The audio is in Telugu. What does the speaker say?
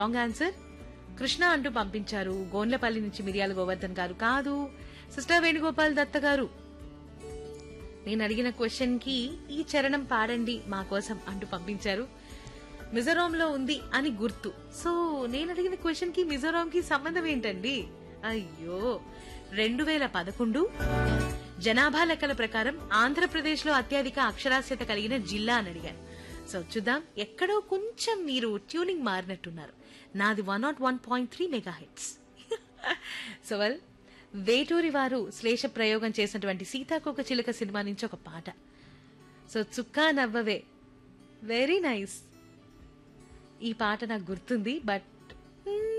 రాంగ్ ఆన్సర్ కృష్ణ అంటూ పంపించారు గోన్లపల్లి నుంచి మిరియాల గోవర్ధన్ గారు కాదు సిస్టర్ వేణుగోపాల్ దత్త గారు నేను అడిగిన క్వశ్చన్ కి ఈ చరణం పాడండి మా కోసం అంటూ పంపించారు మిజోరాం లో ఉంది అని గుర్తు సో నేను అడిగిన క్వశ్చన్ కి మిజోరాం కి సంబంధం ఏంటండి అయ్యో రెండు వేల పదకొండు జనాభా లెక్కల ప్రకారం ఆంధ్రప్రదేశ్ లో అత్యధిక అక్షరాస్యత కలిగిన జిల్లా అని అడిగాను సో చూద్దాం ఎక్కడో కొంచెం మీరు ట్యూనింగ్ మారినట్టున్నారు నాది one not one point three mega hits so well Veturi వారు శ్లేష ప్రయోగం చేసినటువంటి సీతాకోక చిలుక సినిమా నుంచి ఒక పాట సో చుక్కా నవ్వవే వెరీ నైస్ ఈ పాట నాకు గుర్తుంది బట్